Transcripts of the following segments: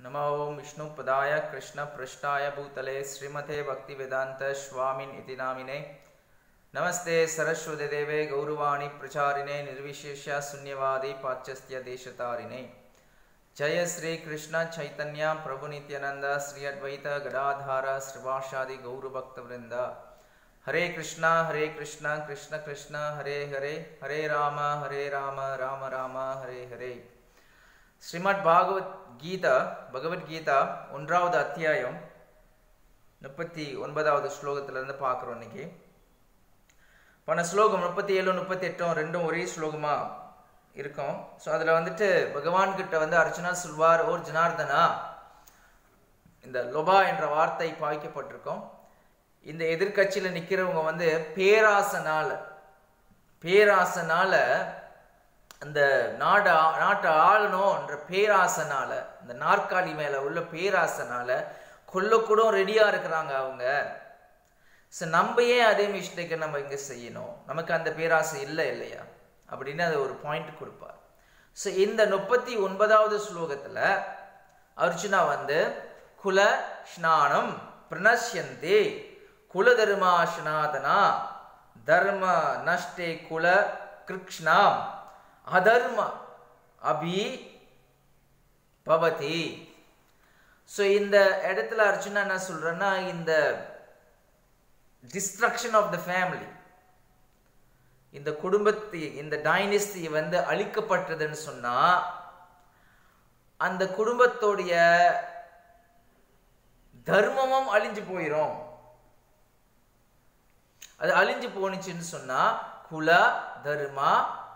नमो ओं विष्णुपदाय कृष्णपृष्ठाय भूतले श्रीमते भक्तिवेदान्त स्वामिन् इति नामिने नमस्ते सरस्वतीदेवे गौरवाणी प्रचारिणे निर्विशेष्य शून्यवादी पाच्यस्य देशतारिणे जय श्री कृष्ण चैतन्य प्रभु नित्यानंद श्री अद्वैत गदाधार श्रीवासादि गौरभक्तवृंद हरे कृष्णा हरे कृष्णा कृष्ण कृष्ण हरे हरे हरे राम हरे राम राम राम हरे हरे ஸ்ரீமத் பாகவத் கீதா பகவத்கீதா ஒன்றாவது அத்தியாயம் முப்பத்தி ஒன்பதாவது ஸ்லோகத்திலிருந்து பார்க்குறோம் இன்னைக்கு போன ஸ்லோகம் முப்பத்தி ஏழு முப்பத்தி எட்டும் ரெண்டும் ஒரே ஸ்லோகமா இருக்கும் ஸோ அதில் வந்துட்டு பகவான் கிட்ட வந்து அர்ச்சனா சொல்வார் ஓர் ஜனார்தனா இந்த லொபா என்ற வார்த்தை பாய்க்கப்பட்டிருக்கும் இந்த எதிர்கட்சியில் நிற்கிறவங்க வந்து பேராசனால பேராசனால அந்த நாடு நாட்டை ஆளணும்ன்ற பேராசனால இந்த நாற்காலி மேல உள்ள பேராசனால கொல்லக்கூட ரெடியா இருக்கிறாங்க அவங்க ஸோ நம்ம ஏன் அதே மிஸ்டேக்கை நம்ம இங்கே செய்யணும் நமக்கு அந்த பேராசை இல்லை இல்லையா அப்படின்னு அது ஒரு பாயிண்ட் கொடுப்பார் ஸோ இந்த முப்பத்தி ஒன்பதாவது ஸ்லோகத்தில் அர்ஜுனா வந்து குல ஸ்நானம் பிரணஷ்யந்தே குல தர்மாஷ்னாதனா தர்ம நஷ்டே குல கிருஷ்ணாம் அதர்ம அபி பவதி ஸோ இந்த இடத்துல அர்ஜுனா என்ன சொல்றேன்னா இந்த டிஸ்ட்ரக்ஷன் ஆஃப் த ஃபேமிலி இந்த குடும்பத்தை இந்த டைனஸ்டி வந்து அழிக்கப்பட்டதுன்னு சொன்னா அந்த குடும்பத்தோடைய தர்மமும் அழிஞ்சு போயிடும் அது அழிஞ்சு போனுச்சுன்னு சொன்னா குல தர்மா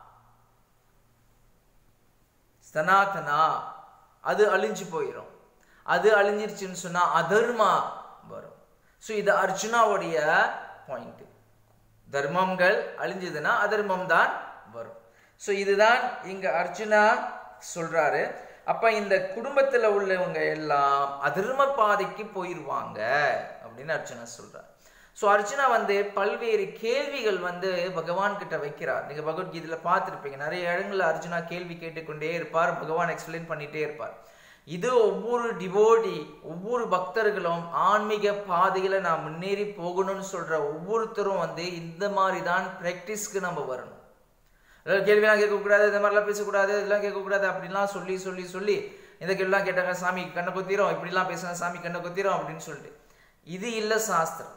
சனாதனா அது அழிஞ்சு போயிடும் அது அழிஞ்சிருச்சுன்னு சொன்னா அதர்மா வரும் ஸோ இது அர்ஜுனாவுடைய பாயிண்ட் தர்மங்கள் அழிஞ்சதுன்னா அதர்மம் தான் வரும் ஸோ இதுதான் இங்க அர்ஜுனா சொல்றாரு அப்ப இந்த குடும்பத்துல உள்ளவங்க எல்லாம் அதர்ம பாதைக்கு போயிருவாங்க அப்படின்னு அர்ஜுனா சொல்றார் ஸோ அர்ஜுனா வந்து பல்வேறு கேள்விகள் வந்து பகவான் கிட்ட வைக்கிறார் நீங்க பகவத்கீதையில பார்த்துருப்பீங்க நிறைய இடங்கள்ல அர்ஜுனா கேள்வி கேட்டுக்கொண்டே இருப்பார் பகவான் எக்ஸ்பிளைன் பண்ணிட்டே இருப்பார் இது ஒவ்வொரு டிவோடி ஒவ்வொரு பக்தர்களும் ஆன்மீக பாதையில நான் முன்னேறி போகணும்னு சொல்ற ஒவ்வொருத்தரும் வந்து இந்த மாதிரி தான் ப்ராக்டிஸ்க்கு நம்ம வரணும் அதாவது கேள்விலாம் கேட்கக்கூடாது இந்த மாதிரிலாம் பேசக்கூடாது இதெல்லாம் கேட்கக்கூடாது அப்படின்லாம் சொல்லி சொல்லி சொல்லி இந்த கேள்விலாம் கேட்டாங்க சாமி கண்ணை கொத்திரும் இப்படிலாம் பேசுனா சாமி கண்ணை கொத்திரும் அப்படின்னு சொல்லிட்டு இது இல்லை சாஸ்திரம்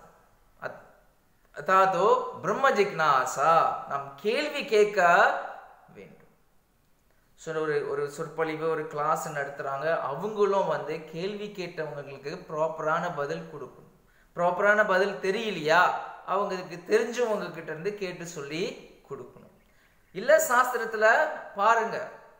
அதாதோ பிரம்ம ஜிக்னாசா நாம் கேள்வி கேட்க வேண்டும் ஸோ ஒரு ஒரு சொற்பொழிவு ஒரு கிளாஸ் நடத்துகிறாங்க அவங்களும் வந்து கேள்வி கேட்டவங்களுக்கு ப்ராப்பரான பதில் கொடுக்கணும் ப்ராப்பரான பதில் தெரியலையா அவங்களுக்கு தெரிஞ்சவங்க கிட்ட இருந்து கேட்டு சொல்லி கொடுக்கணும் இல்லை சாஸ்திரத்தில் பாருங்க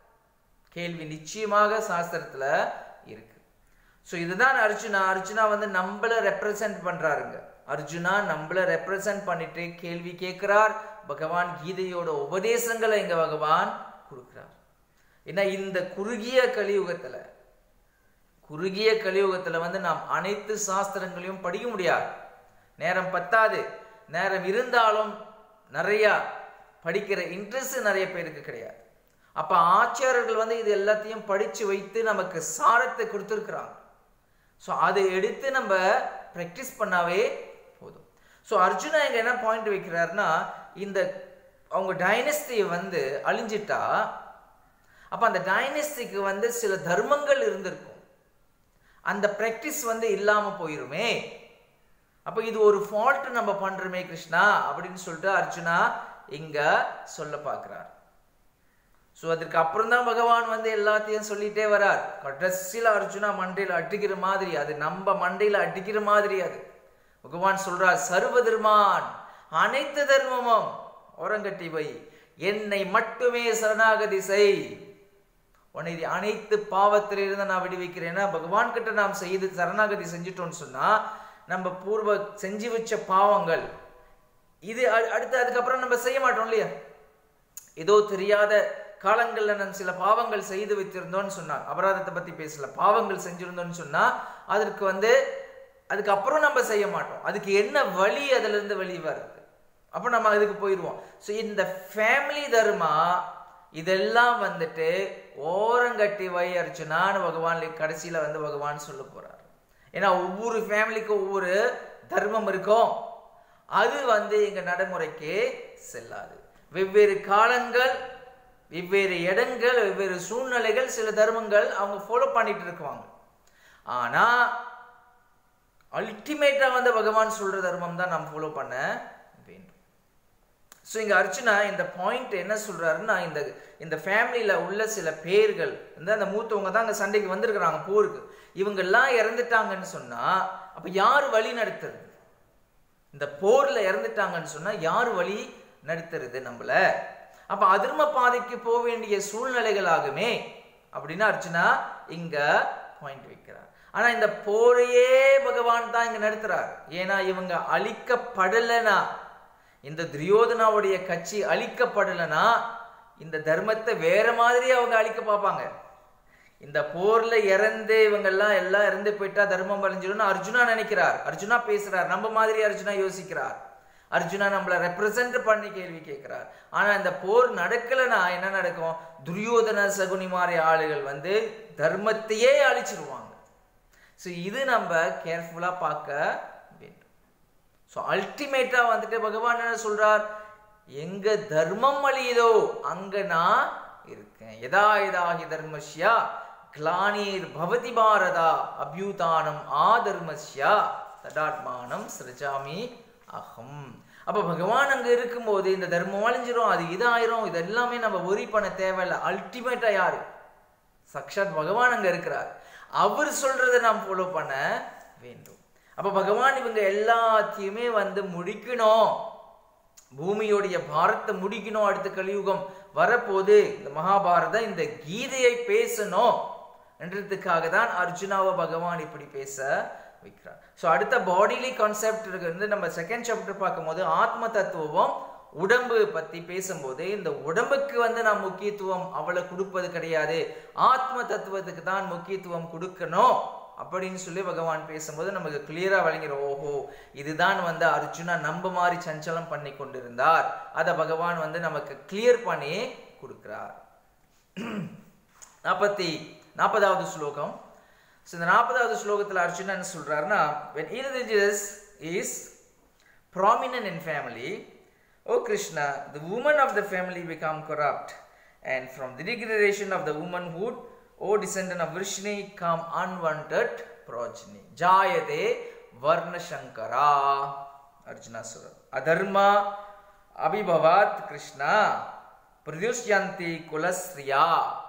கேள்வி நிச்சயமாக சாஸ்திரத்தில் இருக்கு ஸோ இதுதான் அர்ஜுனா அர்ஜுனா வந்து நம்மள ரெப்ரசன்ட் பண்றாருங்க அர்ஜுனா நம்மள ரெப்ரசன்ட் பண்ணிட்டு கேள்வி கேட்கிறார் பகவான் கீதையோட உபதேசங்களை இங்க பகவான் கொடுக்கிறார் ஏன்னா இந்த குறுகிய கலியுகத்துல குறுகிய கலியுகத்துல வந்து நாம் அனைத்து சாஸ்திரங்களையும் படிக்க முடியாது நேரம் பத்தாது நேரம் இருந்தாலும் நிறைய படிக்கிற இன்ட்ரெஸ்ட் நிறைய பேருக்கு கிடையாது அப்ப ஆச்சாரர்கள் வந்து இது எல்லாத்தையும் படிச்சு வைத்து நமக்கு சாரத்தை கொடுத்துருக்குறாங்க ஸோ அதை எடுத்து நம்ம ப்ராக்டிஸ் பண்ணாவே போதும் ஸோ அர்ஜுனா இங்க என்ன பாயிண்ட் வைக்கிறாருன்னா இந்த அவங்க டைனஸ்டி வந்து அழிஞ்சிட்டா அப்ப அந்த டைனஸ்டிக்கு வந்து சில தர்மங்கள் இருந்திருக்கும் அந்த ப்ராக்டிஸ் வந்து இல்லாம போயிருமே அப்ப இது ஒரு ஃபால்ட் நம்ம பண்றோமே கிருஷ்ணா அப்படின்னு சொல்லிட்டு அர்ஜுனா இங்க சொல்ல பார்க்கிறார் ஸோ அதற்கு அப்புறம் தான் பகவான் வந்து எல்லாத்தையும் சொல்லிட்டே வரார் கடைசியில் அர்ஜுனா மண்டையில் அடிக்கிற மாதிரி அது நம்ம மண்டையில் அடிக்கிற மாதிரி அது பகவான் சொல்றார் சர்வ தர்மான் அனைத்து தர்மமும் ஓரங்கட்டி வை என்னை மட்டுமே சரணாகதி செய் உன்னை அனைத்து பாவத்திலிருந்து நான் விடுவிக்கிறேன்னா பகவான் கிட்ட நாம் செய்து சரணாகதி செஞ்சுட்டோம்னு சொன்னா நம்ம பூர்வ செஞ்சு வச்ச பாவங்கள் இது அடுத்து அதுக்கப்புறம் நம்ம செய்ய மாட்டோம் இல்லையா ஏதோ தெரியாத காலங்களில் நம்ம சில பாவங்கள் செய்து வைத்திருந்தோம்னு சொன்னார் அபராதத்தை பத்தி பேசல பாவங்கள் செஞ்சிருந்தோம்னு சொன்னா அதற்கு வந்து அதுக்கப்புறம் நம்ம செய்ய மாட்டோம் அதுக்கு என்ன வழி அதுல இருந்து வெளியே வருது அப்போ நம்ம அதுக்கு போயிடுவோம் ஸோ இந்த ஃபேமிலி தர்மா இதெல்லாம் வந்துட்டு ஓரங்கட்டி வை அர்ச்சுனான்னு பகவான் கடைசியில வந்து பகவான் சொல்ல போறார் ஏன்னா ஒவ்வொரு ஃபேமிலிக்கும் ஒவ்வொரு தர்மம் இருக்கும் அது வந்து எங்க நடைமுறைக்கு செல்லாது வெவ்வேறு காலங்கள் வெவ்வேறு இடங்கள் வெவ்வேறு சூழ்நிலைகள் சில தர்மங்கள் அவங்க ஃபாலோ பண்ணிட்டு இருக்குவாங்க ஆனா அல்டிமேட்டா வந்து பகவான் சொல்ற தர்மம் தான் நாம் ஃபாலோ பண்ண வேண்டும் ஸோ இங்க அர்ச்சனா இந்த பாயிண்ட் என்ன சொல்றாருன்னா இந்த இந்த ஃபேமிலியில உள்ள சில பேர்கள் வந்து அந்த மூத்தவங்க தான் அங்க சண்டைக்கு வந்திருக்கிறாங்க போருக்கு இவங்கெல்லாம் இறந்துட்டாங்கன்னு சொன்னா அப்ப யார் வழி நடத்துறது இந்த போர்ல இறந்துட்டாங்கன்னு சொன்னா யார் வழி நடத்துறது நம்மள அப்ப அதர்ம பாதைக்கு போக வேண்டிய சூழ்நிலைகளாகுமே அப்படின்னு அர்ச்சனா இங்க பாயிண்ட் வைக்கிறார் ஆனா இந்த போரையே பகவான் தான் இங்க நடத்துறார் ஏன்னா இவங்க அழிக்கப்படலைனா இந்த துரியோதனாவுடைய கட்சி அழிக்கப்படலைனா இந்த தர்மத்தை வேற மாதிரி அவங்க அழிக்க பார்ப்பாங்க இந்த போர்ல இறந்து இவங்க எல்லாம் எல்லாம் இறந்து போயிட்டா தர்மம் அழிஞ்சிடும்னு அர்ஜுனா நினைக்கிறார் அர்ஜுனா பேசுறார் நம்ம மாதிரி அர்ஜுனா யோசிக்கிறார் அர்ஜுனா நம்மள ரெப்ரசன்ட் பண்ணி கேள்வி கேட்கிறார் ஆனா இந்த போர் நடக்கலைன்னா என்ன நடக்கும் துரியோதன சகுனி மாதிரி ஆளுகள் வந்து தர்மத்தையே அழிச்சிருவாங்க ஸோ இது நம்ம கேர்ஃபுல்லா பார்க்க வேண்டும் ஸோ அல்டிமேட்டா வந்துட்டு பகவான் என்ன சொல்றார் எங்க தர்மம் அழியுதோ அங்க நான் இருக்கேன் எதா எதாகி தர்மஸ்யா கிளானீர் பவதி பாரதா அபியூதானம் ஆ தர்மஸ்யா தடாத்மானம் சிரஜாமி அகம் அப்ப பகவான் அங்க இருக்கும்போது இந்த தர்மம் அழிஞ்சிரும் அது இதாயிரும் இது எல்லாமே நம்ம ஒரி பண்ண தேவையில்லை அல்டிமேட்டா யாரு சக்ஷாத் பகவான் அங்க இருக்கிறார் அவர் சொல்றதை நாம் ஃபாலோ பண்ண வேண்டும் அப்ப பகவான் இவங்க எல்லாத்தையுமே வந்து முடிக்கணும் பூமியோடைய பாரத்தை முடிக்கணும் அடுத்த கலியுகம் வரப்போது இந்த மகாபாரதம் இந்த கீதையை பேசணும் என்றதுக்காக தான் அர்ஜுனாவை பகவான் இப்படி பேச வைக்கிறார் ஸோ அடுத்த பாடிலி கான்செப்ட் வந்து நம்ம செகண்ட் சாப்டர் பார்க்கும்போது ஆத்ம தத்துவம் உடம்பு பத்தி பேசும்போது இந்த உடம்புக்கு வந்து நாம் முக்கியத்துவம் அவளை கொடுப்பது கிடையாது ஆத்ம தத்துவத்துக்கு தான் முக்கியத்துவம் கொடுக்கணும் அப்படின்னு சொல்லி பகவான் பேசும்போது நமக்கு கிளியரா வழங்கிடும் ஓஹோ இதுதான் வந்து அர்ஜுனா நம்ப மாதிரி சஞ்சலம் பண்ணி கொண்டிருந்தார் அதை பகவான் வந்து நமக்கு கிளியர் பண்ணி கொடுக்கிறார் நாற்பத்தி நாற்பதாவது ஸ்லோகம் ஸோ இந்த நாற்பதாவது ஸ்லோகத்தில் அர்ஜுனா என்ன சொல்றாருன்னா when irreligious is prominent in family O Krishna, the women of the family become corrupt, and from the degradation of the womanhood, O descendant of Vrishni, come unwanted progeny. Jayate Varna Shankara. Arjuna Sura. Adharma Abhibhavat Krishna Pradyushyanti Kulasriya.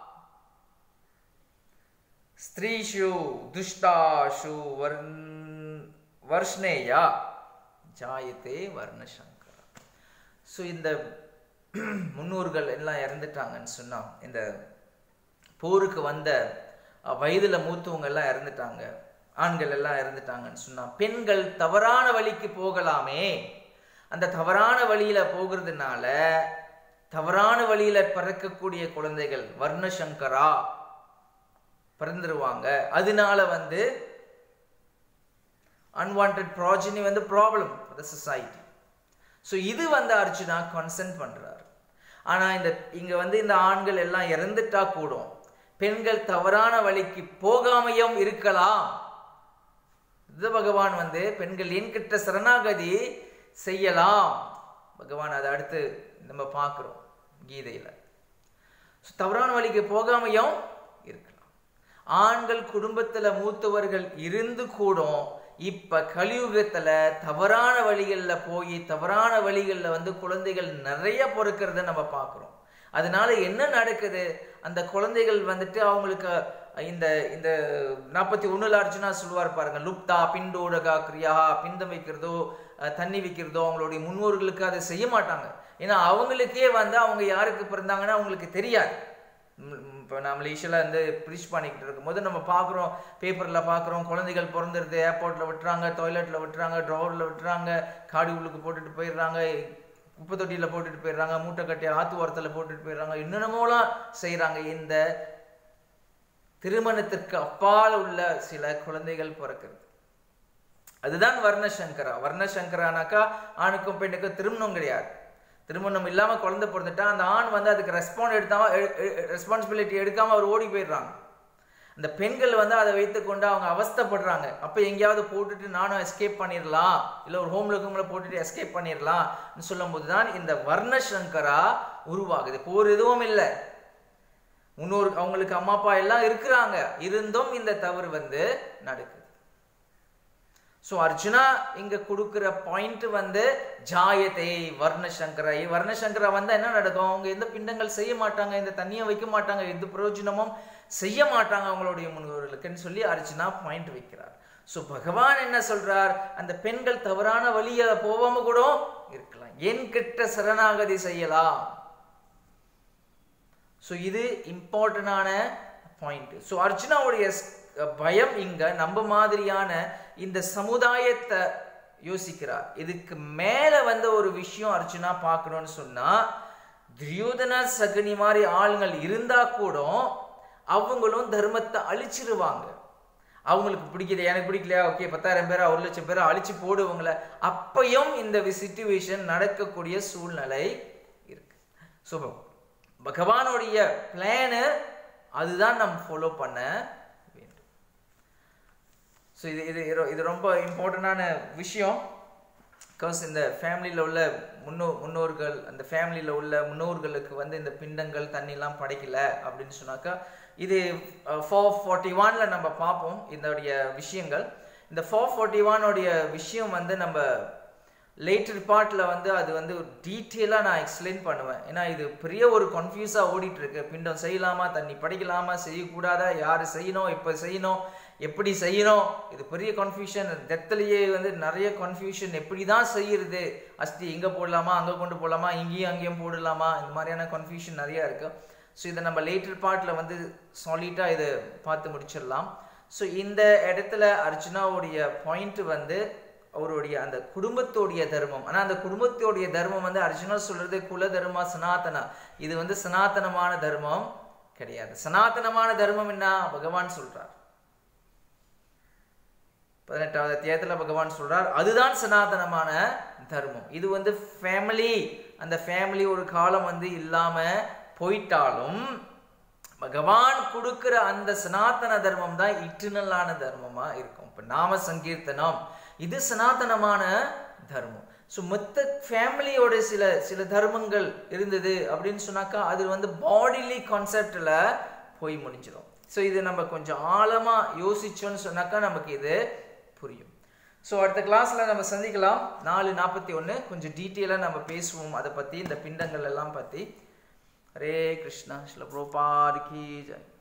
ஸ்திரீஷு துஷ்டாஷு வர்ண வர்ஷ்ணேயா ஜாயத்தே வர்ணசங்கர so இந்த முன்னோர்கள் எல்லாம் இறந்துட்டாங்கன்னு சொன்னா இந்த போருக்கு வந்த அஹ், வயதுல மூத்தவங்க எல்லாம் இறந்துட்டாங்க ஆண்கள் எல்லாம் இறந்துட்டாங்கன்னு சொன்னா பெண்கள் தவறான வழிக்கு போகலாமே அந்த தவறான வழியில போகிறதுனால தவறான வழியில பிறக்கக்கூடிய குழந்தைகள் வர்ணசங்கரா பிறந்துருவாங்க அதனால வந்து அன்வான்ட் ப்ராஜினி வந்து problem for the society so இது வந்து அர்ஜுனா கன்சென்ட் பண்றாரு ஆனா இந்த இங்க வந்து இந்த ஆண்கள் எல்லாம் இறந்துட்டா கூடும் பெண்கள் தவறான வழிக்கு போகாமையும் இருக்கலாம் இது பகவான் வந்து பெண்கள் என்கிட்ட சரணாகதி செய்யலாம் பகவான் அதை அடுத்து நம்ம பார்க்கிறோம் கீதையில So, தவறான வழிக்கு போகாமையும் இருக்கலாம் ஆண்கள் குடும்பத்துல மூத்தவர்கள் இருந்து கூடும் இப்ப கலியுகத்துல தவறான வழிகள்ல போய் தவறான வழிகள்ல வந்து குழந்தைகள் நிறைய பொறுக்கிறத நம்ம பார்க்கிறோம் அதனால என்ன நடக்குது அந்த குழந்தைகள் வந்துட்டு அவங்களுக்கு இந்த இந்த நாற்பத்தி ஒண்ணுல அர்ஜுனா சொல்லுவார் பாருங்க லுப்தா பிண்டோடகா கிரியா பிந்தம் வைக்கிறதோ அஹ், தண்ணி வைக்கிறதோ அவங்களுடைய முன்னோர்களுக்கு அதை செய்ய மாட்டாங்க ஏன்னா அவங்களுக்கே வந்து அவங்க யாருக்கு பிறந்தாங்கன்னா அவங்களுக்கு தெரியாது இப்போ நான் மலேசியாவில் வந்து ப்ரீச் பண்ணிக்கிட்டு இருக்கும்போது நம்ம பார்க்குறோம் பேப்பரில் பார்க்குறோம் குழந்தைகள் பிறந்துருது ஏர்போர்ட்டில் விட்டுறாங்க டாய்லெட்டில் விட்டுறாங்க ட்ராவரில் விட்டுறாங்க காடி உள்ளுக்கு போட்டுட்டு போயிடுறாங்க குப்பை தொட்டியில் போட்டுட்டு போயிடுறாங்க மூட்டை கட்டி ஆத்து ஓரத்தில் போட்டுட்டு போயிடுறாங்க என்னென்னமோலாம் செய்கிறாங்க இந்த திருமணத்திற்கு அப்பால் உள்ள சில குழந்தைகள் பிறக்கிறது அதுதான் வர்ணசங்கரா வர்ணசங்கரானாக்கா ஆணுக்கும் பெண்ணுக்கும் திருமணம் கிடையாது திருமணம் இல்லாம குழந்தை பிறந்துட்டா அந்த ஆண் வந்து அதுக்கு ரெஸ்பாண்ட் எடுத்தாம ரெஸ்பான்சிபிலிட்டி எடுக்காம அவர் ஓடி போயிடுறாங்க அந்த பெண்கள் வந்து அதை வைத்துக்கொண்டு அவங்க அவஸ்தைப்படுறாங்க அப்போ எங்கேயாவது போட்டுட்டு நானும் எஸ்கேப் பண்ணிடலாம் இல்லை ஒரு ஹோம்ல ரூமில் போட்டுட்டு எஸ்கேப் பண்ணிடலாம் சொல்லும்போது தான் இந்த வர்ண சங்கரா உருவாகுது இப்போ ஒரு எதுவும் இல்லை முன்னோர் அவங்களுக்கு அம்மா அப்பா எல்லாம் இருக்கிறாங்க இருந்தும் இந்த தவறு வந்து நடக்குது ஸோ அர்ஜுனா இங்க கொடுக்குற பாயிண்ட் வந்து ஜாயத்தை வர்ணசங்கரை வர்ணசங்கரா வந்தா என்ன நடக்கும் அவங்க எந்த பிண்டங்கள் செய்ய மாட்டாங்க இந்த தண்ணியை வைக்க மாட்டாங்க எந்த பிரயோஜனமும் செய்ய மாட்டாங்க அவங்களுடைய முன்னோர்களுக்குன்னு சொல்லி அர்ஜுனா பாயிண்ட் வைக்கிறார் ஸோ பகவான் என்ன சொல்றார் அந்த பெண்கள் தவறான வழியை போகாம கூட இருக்கலாம் என் கிட்ட சரணாகதி செய்யலாம் ஸோ இது இம்பார்ட்டண்டான பாயிண்ட் ஸோ அர்ஜுனாவுடைய பயம் இங்க நம்ம மாதிரியான இந்த சமுதாயத்தை யோசிக்கிறார் இதுக்கு மேல வந்து ஒரு விஷயம் அர்ஜுனா பார்க்கணும்னு சொன்னா துரியோதன சகுனி மாதிரி ஆளுங்கள் இருந்தா கூட அவங்களும் தர்மத்தை அழிச்சிருவாங்க அவங்களுக்கு பிடிக்குது எனக்கு பிடிக்கலையா ஓகே பத்தாயிரம் பேரா ஒரு லட்சம் பேரா அழிச்சு போடுவாங்கள அப்பையும் இந்த சிச்சுவேஷன் நடக்கக்கூடிய சூழ்நிலை இருக்கு ஸோ பகவானுடைய பிளானு அதுதான் நம்ம ஃபாலோ பண்ண வேண்டும் ஸோ இது இது இது ரொம்ப இம்பார்ட்டண்டான விஷயம் பிகாஸ் இந்த ஃபேமிலியில் உள்ள முன்னோ முன்னோர்கள் அந்த ஃபேமிலியில் உள்ள முன்னோர்களுக்கு வந்து இந்த பிண்டங்கள் தண்ணிலாம் படைக்கல அப்படின்னு சொன்னாக்கா இது ஃபோர் ஃபார்ட்டி ஒனில் நம்ம பார்ப்போம் இதோடைய விஷயங்கள் இந்த ஃபோர் ஃபார்ட்டி ஒனுடைய விஷயம் வந்து நம்ம லேட்டர் பார்ட்டில் வந்து அது வந்து டீட்டெயிலாக நான் எக்ஸ்பிளைன் பண்ணுவேன் ஏன்னா இது பெரிய ஒரு கன்ஃபியூஸாக ஓடிட்டு இருக்கு பிண்டம் செய்யலாமா தண்ணி படிக்கலாமா செய்யக்கூடாதா யார் செய்யணும் இப்போ செய்யணும் எப்படி செய்யணும் இது பெரிய கன்ஃபியூஷன் டெத்துலேயே வந்து நிறைய கன்ஃபியூஷன் எப்படி தான் செய்யறது அஸ்தி இங்கே போடலாமா அங்கே கொண்டு போடலாமா இங்கேயும் அங்கேயும் போடலாமா இந்த மாதிரியான கன்ஃபியூஷன் நிறையா இருக்கு ஸோ இதை நம்ம லேட்டர் பார்ட்டில் வந்து சாலிட்டாக இதை பார்த்து முடிச்சிடலாம் ஸோ இந்த இடத்துல அர்ஜுனாவுடைய பாயிண்ட் வந்து அவருடைய அந்த குடும்பத்தோடைய தர்மம் ஆனால் அந்த குடும்பத்தோடைய தர்மம் வந்து அர்ஜுனா சொல்றது குல தர்மா சனாதனா இது வந்து சனாதனமான தர்மம் கிடையாது சனாதனமான தர்மம் என்ன பகவான் சொல்றார் பதினெட்டாவது அத்தியாயத்தில் பகவான் சொல்றார் அதுதான் சனாதனமான தர்மம் இது வந்து ஃபேமிலி அந்த ஃபேமிலி ஒரு காலம் வந்து இல்லாம போயிட்டாலும் பகவான் கொடுக்கிற அந்த சனாதன தர்மம் தான் இட்டர்னலான தர்மமா இருக்கும் இப்போ நாம சங்கீர்த்தனம் இது சனாதனமான தர்மம் ஸோ மொத்த ஃபேமிலியோட சில சில தர்மங்கள் இருந்தது அப்படின்னு சொன்னாக்கா அது வந்து பாடிலி கான்செப்டில் போய் முடிஞ்சிடும் ஸோ இது நம்ம கொஞ்சம் ஆழமாக யோசிச்சோன்னு சொன்னாக்கா நமக்கு இது புரியும் ஸோ அடுத்த கிளாஸில் நம்ம சந்திக்கலாம் நாலு நாற்பத்தி ஒன்று கொஞ்சம் டீட்டெயிலாக நம்ம பேசுவோம் அதை பற்றி இந்த பிண்டங்கள் எல்லாம் பற்றி ஹரே கிருஷ்ணா ஸ்ல ப்ரோபாத் கி ஜெய்